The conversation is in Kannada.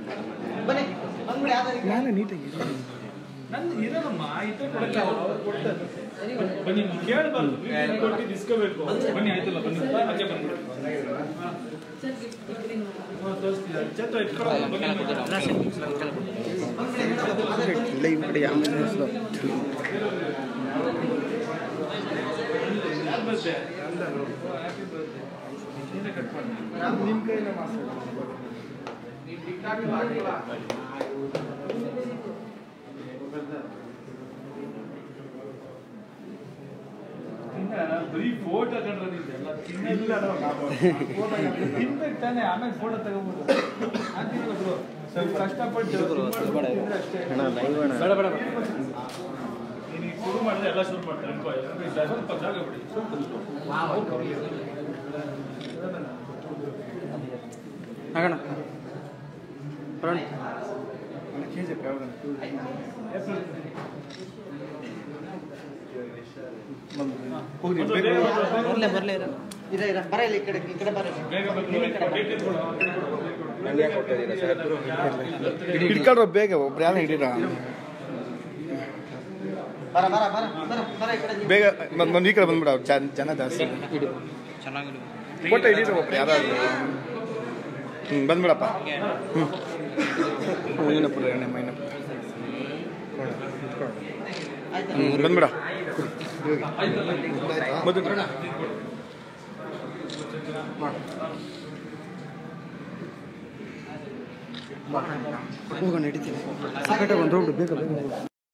ಬನ್ನಿ ಬಂದ್ಬಿಡಿ ಯಾವ್ದಾರು ನಾನು ನೀಟಾಗಿ ನಂದು ಇರೋದಮ್ಮ ಆಯ್ತು ಕೊಡಕ್ಕೆ ಅವ್ರು ಕೊಡ್ತಾರೆ ಬನ್ನಿ ಕೇಳಬಾರ್ದು ಕೊಟ್ಟು ಇಸ್ಕೋಬೇಕು ಬನ್ನಿ ಆಯ್ತಲ್ಲ ಬನ್ನಿ ಆಚೆ ಬಂದ್ಬಿಡಿ ಹಾ, ತೋರಿಸ್ತೀನಿ ಚೇತ್ರ ಇಟ್ಕೊಳ್ಳೋದು ಬನ್ನಿ ಇಲ್ಲ ಈ ಕಡೆ ಆಮೇಲೆ ನಿಲ್ಸ್ಲೋ. ಯಾರು ಬರ್ತೆ ಹ್ಯಾಪಿ ಬರ್ತೆ ನೀನೇ ಕಟ್ ಮಾಡಿ ನಿಮ್ಮ ಕೈಯಿಂದ ಮಾತಾಡಿ ಇನ್ನ ಬರೀ ಫೋಟೋ ಕಂಡ್ರೆ ನಿಂದೆಲ್ಲ ತಿನ್ನೋದಿಲ್ಲ ತಿನ್ಬೇಕು ತಾನೆ ಆಮೇಲೆ ಫೋಟೋ ತಗೋಬೋದು ಅಂತಿಲ್ಲ ಬ್ರೋ ಸ್ವಲ್ಪ ಕಷ್ಟಪಟ್ಟು ತಿಂದ್ರೆ ಅಷ್ಟೇ ಬೇಡ ಬೇಡ ನೀನು ಈಗ ಶುರು ಮಾಡಿದ್ರೆ ಎಲ್ಲ ಶುರು ಮಾಡ್ತಾರೆ ಅನ್ಕೋ ಇಲ್ಲ, ಸ್ವಲ್ಪ ಜಾಗ ಬಿಡಿ ಸ್ವಲ್ಪ ಆಗೋಣ ಬರೋಣ ಕೆ ಜಿ ಎಫ್ ಹೋಗಿ ಒಂದು ಬೇಗ ಬರ್ಲೇ ಬರ್ಲೇ ಇರ ಇರ ಇರ ಬರ ಇಲ್ಲಿ ಈ ಕಡೆ ಈ ಕಡೆ ಬರ ಬೇಗ ಬಂದು ನೀವೇ ಡೇಟ್ ಇಟ್ಕೊಳ್ಳೋ, ಆ ಕಡೆ ಕೊಡು, ಆ ಕಡೆ ಕೊಡು. ಹಿಡ್ಕೊಳ್ರ ಬೇಗ ಒಬ್ರು ಯಾರು ಹಿಡೀರ ಬರ ಬರ ಬರ ಬರ ಬರ ಈ ಕಡೆ ನೀವು. ಬೇಗ ಒಂದು ಈ ಕಡೆ ಬಂದ್ಬಿಡ ಅವ್ರು ಜನ ಜನ ಜಾಸ್ತಿ ಫೋಟೋ ಹಿಡೀರ ಒಬ್ರು ಯಾರಾದ್ರು ಹ್ಞೂ ಬಂದ್ಬಿಡಪ್ಪ ಹ್ಞೂ ಏನಪ್ಪ ಎಣ್ಣೆ ಮೈನಪ್ಪ ಆಯ್ತಾ ಹ್ಞೂ ಬಂದ್ಬಿಡ ಮದ್ದು ಹೋಗೋಣ ಹಿಡಿತೀನಿ ಸಕಟ ಒಂದು ಹೋಗ್ಬಿಡು ಬೇಗ ಬೇಗ ಹೋಗು.